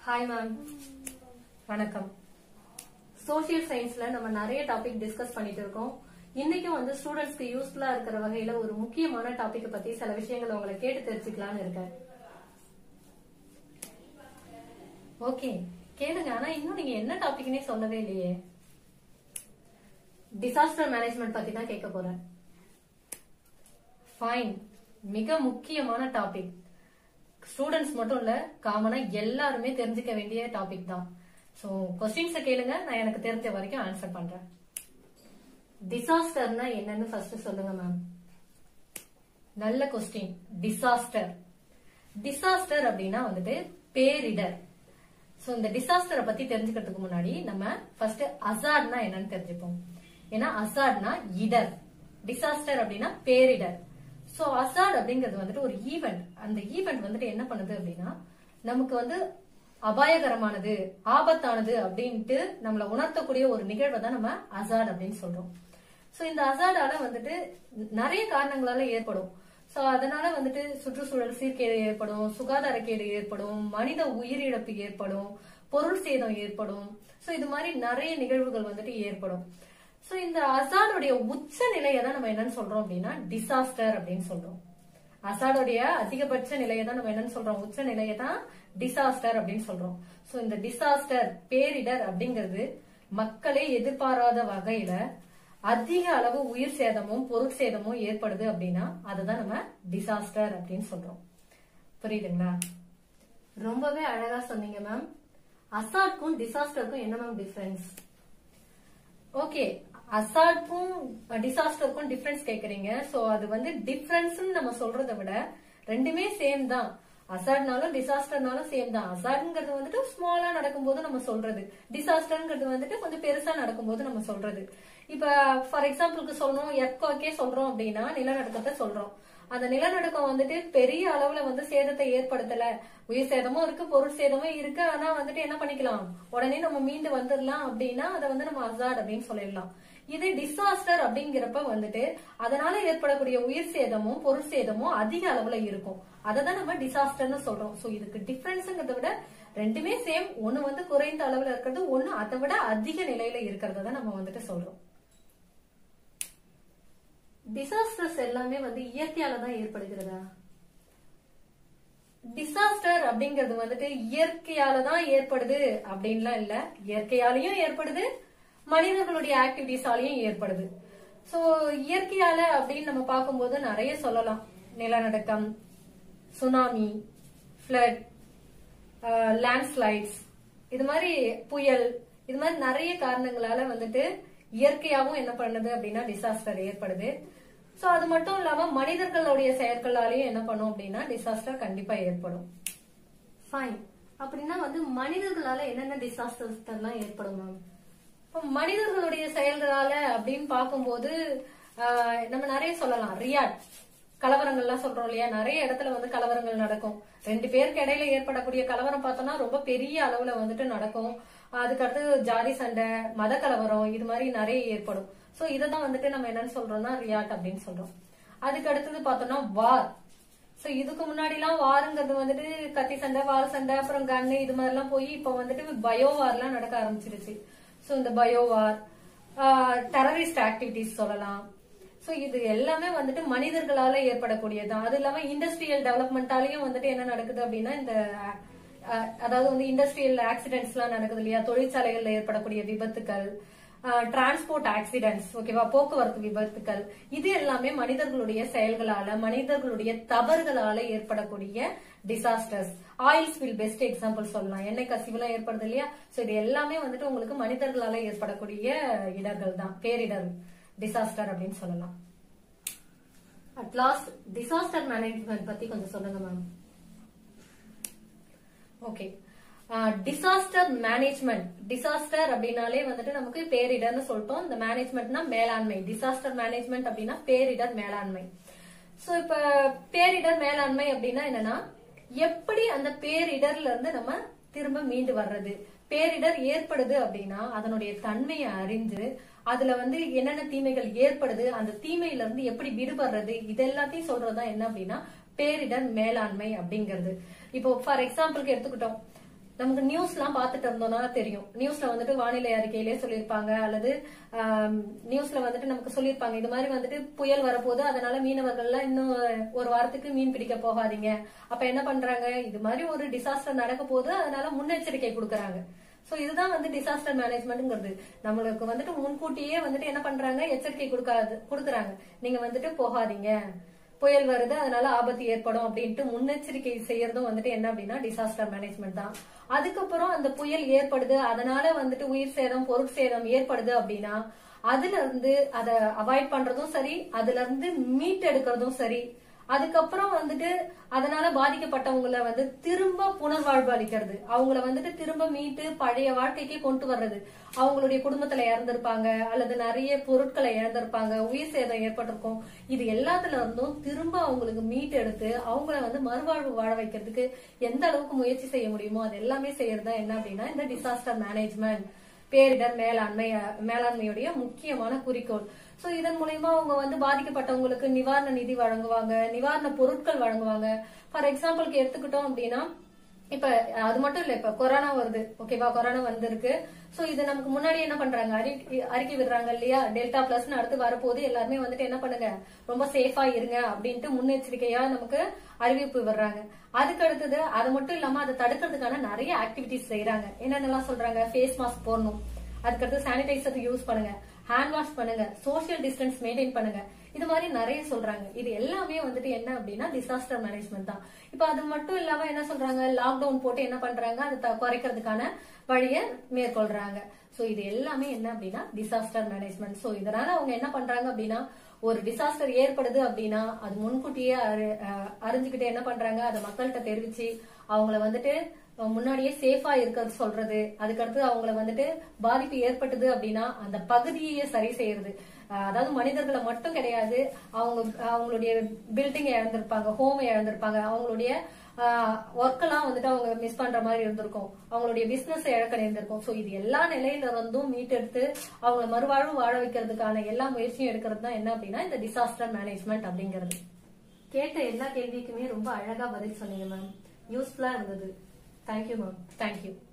hi ma'am வணக்கம் social சயின்ஸ்ல நம்ம நிறைய டாபிக் டிஸ்கஸ் பண்ணிட்டு இருக்கோம் இன்னைக்கும் வந்து ஸ்டூடெண்ட்ஸ்க்கு யூஸ்ஃபுல்லா இருக்கிற வகையில ஒரு முக்கியமான டாபிக் பத்தி சில விஷயங்களை உங்களை கேட்டு தெரிஞ்சுக்கலாம்னு இருக்கேன் ஓகே கேளுங்க ஆனா இன்னும் நீங்க என்ன டாபிக்னே சொல்லவே இல்லையே டிசாஸ்டர் மேனேஜ்மெண்ட் பத்தி தான் கேட்க போறேன் ஃபைன் மிக முக்கியமான டாபிக் ஸ்டூடெண்ட்ஸ் மட்டும் இல்ல காமனா எல்லாருமே தெரிஞ்சுக்க வேண்டிய டாபிக் தான் சோ கொஸ்டின்ஸ கேளுங்க நான் எனக்கு தெரிஞ்ச வரைக்கும் ஆன்சர் பண்றேன் டிசாஸ்டர்னா என்னன்னு ஃபர்ஸ்ட் சொல்லுங்க மேம் நல்ல கொஸ்டின் டிசாஸ்டர் டிசாஸ்டர் அப்படின்னா வந்துட்டு பேரிடர் சோ இந்த டிசாஸ்டரை பத்தி தெரிஞ்சுக்கிறதுக்கு முன்னாடி நம்ம ஃபர்ஸ்ட் அசாட்னா என்னன்னு தெரிஞ்சுப்போம் ஏன்னா அசாட்னா இடர் டிசாஸ்டர் அப்படின்னா பேரிடர் சோ அசாட் அப்படிங்கிறது வந்துட்டு ஒரு ஈவெண்ட் அந்த ஈவெண்ட் வந்துட்டு என்ன பண்ணுது அப்படின்னா நமக்கு வந்து அபாயகரமானது ஆபத்தானது அப்படின்ட்டு நம்மள உணர்த்தக்கூடிய ஒரு நிகழ்வை தான் நம்ம அசாட் அப்படின்னு சொல்றோம் சோ இந்த அசாடால வந்துட்டு நிறைய காரணங்களால ஏற்படும் சோ அதனால வந்துட்டு சுற்றுச்சூழல் சீர்கேடு ஏற்படும் சுகாதாரக்கேடு ஏற்படும் மனித உயிரிழப்பு ஏற்படும் பொருள் சேதம் ஏற்படும் சோ இது மாதிரி நிறைய நிகழ்வுகள் வந்துட்டு ஏற்படும் சோ இந்த அசாடுடைய உச்ச நிலையை தான் நம்ம என்னன்னு சொல்றோம் அப்படின்னா டிசாஸ்டர் அப்படின்னு சொல்றோம் அசாடுடைய அதிகபட்ச நிலையை தான் நம்ம என்னன்னு சொல்றோம் உச்ச நிலையை தான் டிசாஸ்டர் அப்படின்னு சொல்றோம் சோ இந்த டிசாஸ்டர் பேரிடர் அப்படிங்கிறது மக்களே எதிர்பாராத வகையில அதிக அளவு உயிர் சேதமும் பொருள் சேதமும் ஏற்படுது அப்படின்னா அதுதான் நம்ம டிசாஸ்டர் அப்படின்னு சொல்றோம் புரியுதுங்களா ரொம்பவே அழகா சொன்னீங்க மேம் அசாட்க்கும் டிசாஸ்டருக்கும் என்ன மேம் டிஃபரன்ஸ் ஓகே அசாட்க்கும் டிசாஸ்டருக்கும் டிஃபரன்ஸ் கேக்குறீங்க சோ அது வந்து டிஃபரன்ஸ் நம்ம சொல்றதை விட ரெண்டுமே சேம் தான் அசாட்னாலும் டிசாஸ்டர்னாலும் சேம் தான் அசாட்ங்கிறது வந்துட்டு ஸ்மாலா நடக்கும்போது நம்ம சொல்றது டிசாஸ்டர்ங்கிறது வந்துட்டு கொஞ்சம் பெருசா நடக்கும்போது நம்ம சொல்றது இப்ப ஃபார் எக்ஸாம்பிளுக்கு சொல்லணும் எர்த்குவாக்கே சொல்றோம் அப்படின்னா நிலநடுக்கத்தை சொல்றோம் அந்த நிலநடுக்கம் வந்துட்டு பெரிய அளவுல வந்து சேதத்தை ஏற்படுத்தல உயிர் சேதமும் இருக்கு பொருள் சேதமும் இருக்கு ஆனா வந்துட்டு என்ன பண்ணிக்கலாம் உடனே நம்ம மீண்டு வந்துடலாம் அப்படின்னா அதை வந்து நம்ம அசாட் அப்படின்னு சொல்லிடலாம் இது டிசாஸ்டர் அப்படிங்கிறப்ப வந்துட்டு அதனால ஏற்படக்கூடிய உயிர் சேதமும் பொருள் சேதமும் அதிக அளவுல இருக்கும் அதை தான் நம்ம டிசாஸ்டர்னு சொல்றோம் சோ இதுக்கு டிஃபரன்ஸ்ங்கிறத விட ரெண்டுமே சேம் ஒண்ணு வந்து குறைந்த அளவுல இருக்கிறது ஒண்ணு அதை விட அதிக நிலையில இருக்கிறத தான் நம்ம வந்துட்டு சொல்றோம் டிசாஸ்டர்ஸ் எல்லாமே வந்து இயற்கையால தான் ஏற்படுகிறதா டிசாஸ்டர் அப்படிங்கிறது வந்துட்டு இயற்கையால தான் ஏற்படுது அப்படின்லாம் இல்ல இயற்கையாலையும் ஏற்படுது மனிதர்களுடைய ஆக்டிவிட்டிஸாலையும் ஏற்படுது சோ இயற்கையால அப்படின்னு நம்ம பார்க்கும்போது நிறைய சொல்லலாம் நிலநடுக்கம் சுனாமி ஃபிளட் லேண்ட்ஸ்லைட்ஸ் இது மாதிரி புயல் இது மாதிரி நிறைய காரணங்களால வந்துட்டு இயற்கையாவும் என்ன பண்ணுது அப்படின்னா டிசாஸ்டர் ஏற்படுது சோ அது மட்டும் இல்லாம மனிதர்களுடைய செயற்களாலையும் என்ன பண்ணும் அப்படின்னா டிசாஸ்டர் கண்டிப்பா ஏற்படும் ஃபைன் அப்படின்னா வந்து மனிதர்களால என்னென்ன டிசாஸ்டர்ஸ் எல்லாம் ஏற்படும் மேம் இப்போ மனிதர்களுடைய செயல்களால அப்படின்னு பார்க்கும்போது ஆஹ், நம்ம நிறைய சொல்லலாம் ரியாட் கலவரங்கள்லாம் சொல்றோம் இல்லையா நிறைய இடத்துல வந்து கலவரங்கள் நடக்கும் ரெண்டு பேருக்கு இடையில ஏற்படக்கூடிய கலவரம் பார்த்தோம்னா ரொம்ப பெரிய அளவுல வந்துட்டு நடக்கும் அதுக்கடுத்து ஜாதி சண்டை மத கலவரம் இது மாதிரி நிறைய ஏற்படும் சோ தான் வந்துட்டு நம்ம என்னன்னு சொல்றோம்னா ரியாட் அப்படின்னு சொல்றோம் அதுக்கு அடுத்தது பார்த்தோம்னா வார் சோ இதுக்கு முன்னாடி எல்லாம் வாருங்கிறது வந்துட்டு கத்தி சண்டை வால் சண்டை அப்புறம் கன்னு இது மாதிரி எல்லாம் போய் இப்ப வந்துட்டு பயோ வார்லாம் நடக்க ஆரம்பிச்சிருச்சு சோ இந்த பயோ வார் டெரரிஸ்ட் ஆக்டிவிட்டிஸ் சொல்லலாம் சோ இது எல்லாமே வந்துட்டு மனிதர்களால ஏற்படக்கூடியதுதான் அது இல்லாம இண்டஸ்ட்ரியல் டெவலப்மெண்டாலையும் வந்துட்டு என்ன நடக்குது அப்படின்னா இந்த அஹ், அதாவது வந்து இண்டஸ்ட்ரியல் ஆக்சிடென்ட்ஸ் எல்லாம் நடக்குது இல்லையா தொழிற்சாலைகள்ல ஏற்படக்கூடிய விபத்துக்கள் டிரான்ஸ்போர்ட் ஆக்சிடென்ட்ஸ் ஓகேவா போக்குவரத்து விபத்துக்கள் இது எல்லாமே மனிதர்களுடைய செயல்களால மனிதர்களுடைய தவறுகளால ஏற்படக்கூடிய disasters oil spill best example சொல்லலாம் எண்ணெய் கசிவுலாம் ஏற்படுது இல்லையா சோ இது எல்லாமே வந்துட்டு உங்களுக்கு மனிதர்களால ஏற்படக்கூடிய இடர்கள் தான் பேரிடர் டிசாஸ்டர் அப்படின்னு சொல்லலாம் அட் லாஸ்ட் டிசாஸ்டர் மேனேஜ்மெண்ட் பத்தி கொஞ்சம் சொல்லுங்க ma'am okay disaster management disaster அப்படின்னாலே வந்துட்டு நமக்கு பேரிடர்னு சொல்லிட்டோம் இந்த மேனேஜ்மெண்ட்னா மேலாண்மை டிசாஸ்டர் மேனேஜ்மெண்ட் அப்படின்னா பேரிடர் மேலாண்மை சோ இப்ப பேரிடர் மேலாண்மை அப்படின்னா என்னன்னா எப்படி அந்த பேரிடர்ல இருந்து நம்ம திரும்ப மீண்டு வர்றது பேரிடர் ஏற்படுது அப்படின்னா அதனுடைய தன்மையை அறிந்து அதுல வந்து என்னென்ன தீமைகள் ஏற்படுது அந்த தீமையில இருந்து எப்படி விடுபடுறது இது எல்லாத்தையும் சொல்றதுதான் என்ன அப்படின்னா பேரிடர் மேலாண்மை அப்படிங்கிறது இப்போ ஃபார் எக்ஸாம்பிளுக்கு எடுத்துக்கிட்டோம் நமக்கு நியூஸ் எல்லாம் பார்த்துட்டு இருந்தோம்னா தெரியும் நியூஸ்ல வந்துட்டு வானிலை அறிக்கையிலே சொல்லியிருப்பாங்க அல்லது ஆம், நியூஸ்ல வந்துட்டு நமக்கு சொல்லியிருப்பாங்க இது மாதிரி வந்துட்டு புயல் வரப்போகுது அதனால மீனவர்கள்லாம் இன்னும் ஒரு வாரத்துக்கு மீன் பிடிக்க போகாதீங்க அப்ப என்ன பண்றாங்க இது மாதிரி ஒரு டிசாஸ்டர் நடக்க போகுது அதனால முன்னெச்சரிக்கை கொடுக்கறாங்க சோ இதுதான் வந்து டிசாஸ்டர் மேனேஜ்மெண்ட்ங்கிறது நம்மளுக்கு வந்துட்டு முன்கூட்டியே வந்துட்டு என்ன பண்றாங்க எச்சரிக்கை கொடுக்காது கொடுக்கறாங்க நீங்க வந்துட்டு போகாதீங்க புயல் வருது அதனால ஆபத்து ஏற்படும் அப்படின்ட்டு முன்னெச்சரிக்கை செய்யறதும் வந்துட்டு என்ன அப்படின்னா டிசாஸ்டர் மேனேஜ்மெண்ட் தான் அதுக்கப்புறம் அந்த புயல் ஏற்படுது அதனால வந்துட்டு உயிர் சேதம் பொருட்சேதம் ஏற்படுது அப்படின்னா அதுல இருந்து அதை அவாய்ட் பண்றதும் சரி அதுல இருந்து மீட் எடுக்கிறதும் சரி அதுக்கப்புறம் வந்துட்டு அதனால பாதிக்கப்பட்டவங்கள வந்து திரும்ப புனர்வாழ்வு அளிக்கிறது அவங்கள வந்துட்டு திரும்ப மீட்டு பழைய வாழ்க்கைக்கு கொண்டு வர்றது அவங்களுடைய குடும்பத்துல இறந்திருப்பாங்க அல்லது நிறைய பொருட்களை இழந்திருப்பாங்க உயிர் சேதம் ஏற்பட்டிருக்கும் இது எல்லாத்துல இருந்தும் திரும்ப அவங்களுக்கு மீட் எடுத்து அவங்கள வந்து மறுவாழ்வு வாழ வைக்கிறதுக்கு எந்த அளவுக்கு முயற்சி செய்ய முடியுமோ அது எல்லாமே செய்யறது தான் என்ன அப்படின்னா இந்த டிசாஸ்டர் மேனேஜ்மெண்ட் பேரிடர் மேலாண்மை அஹ், மேலாண்மையுடைய முக்கியமான குறிக்கோள் சோ இதன் மூலயமா அவங்க வந்து பாதிக்கப்பட்டவங்களுக்கு நிவாரண நிதி வழங்குவாங்க நிவாரண பொருட்கள் வழங்குவாங்க ஃபார் எக்ஸாம்பிளுக்கு எடுத்துக்கிட்டோம் அப்படின்னா இப்ப அது மட்டும் இல்ல இப்ப கொரோனா வருது ஓகேவா கொரோனா வந்திருக்கு சோ இது நமக்கு முன்னாடி என்ன பண்றாங்க அறிக்கை அறிக்கை விடுறாங்க இல்லையா டெல்டா பிளஸ் அடுத்து வரப்போது எல்லாருமே வந்துட்டு என்ன பண்ணுங்க ரொம்ப சேஃபா இருங்க அப்படின்ட்டு முன்னெச்சரிக்கையா நமக்கு அறிவிப்பு விடுறாங்க அதுக்கு அடுத்தது அது மட்டும் இல்லாம அதை தடுக்கிறதுக்கான நிறைய ஆக்டிவிட்டிஸ் செய்யறாங்க என்னென்னலாம் சொல்றாங்க ஃபேஸ் மாஸ்க் போடணும் அதுக்கடுத்து சானிடைசர் யூஸ் பண்ணுங்க ஹேண்ட் வாஷ் பண்ணுங்க சோஷியல் டிஸ்டன்ஸ் மெயின்டைன் பண்ணுங்க இது மாதிரி நிறைய சொல்றாங்க இது எல்லாமே வந்துட்டு என்ன அப்படின்னா டிசாஸ்டர் மேனேஜ்மெண்ட் தான் இப்ப அது மட்டும் இல்லாம என்ன சொல்றாங்க லாக்டவுன் போட்டு என்ன பண்றாங்க அதை த- குறைக்கிறதுக்கான வழியை மேற்கொள்றாங்க சோ இது எல்லாமே என்ன அப்படின்னா டிசாஸ்டர் மேனேஜ்மெண்ட் சோ இதனால அவங்க என்ன பண்றாங்க அப்படின்னா ஒரு டிசாஸ்டர் ஏற்படுது அப்படின்னா அது முன்கூட்டியே அறி- அஹ் அறிஞ்சுக்கிட்டு என்ன பண்றாங்க அதை மக்கள்கிட்ட தெரிவிச்சு அவங்கள வந்துட்டு அஹ் முன்னாடியே சேஃபா இருக்கிறது சொல்றது அதுக்கடுத்து அவங்கள வந்துட்டு பாதிப்பு ஏற்பட்டது அப்படின்னா அந்த பகுதியே சரி செய்யறது அஹ் அதாவது மனிதர்களை மட்டும் கிடையாது அவங்க அவங்களுடைய பில்டிங் இழந்திருப்பாங்க ஹோம் இழந்திருப்பாங்க அவங்களுடைய ஒர்க் எல்லாம் வந்துட்டு அவங்க மிஸ் பண்ற மாதிரி இருந்திருக்கும் அவங்களுடைய பிசினஸ் இழக்க நேர்ந்திருக்கும் சோ இது எல்லா நிலையில இருந்தும் மீட்டெடுத்து அவங்கள மறுவாழ்வு வாழ வைக்கிறதுக்கான எல்லா முயற்சியும் எடுக்கிறது தான் என்ன அப்படின்னா இந்த டிசாஸ்டர் மேனேஜ்மெண்ட் அப்படிங்கிறது கேட்ட எல்லா கேள்விக்குமே ரொம்ப அழகா பதில் சொன்னீங்க மேம் யூஸ்ஃபுல்லா இருந்தது தேங்க்யூ மேம் தேங்க்யூ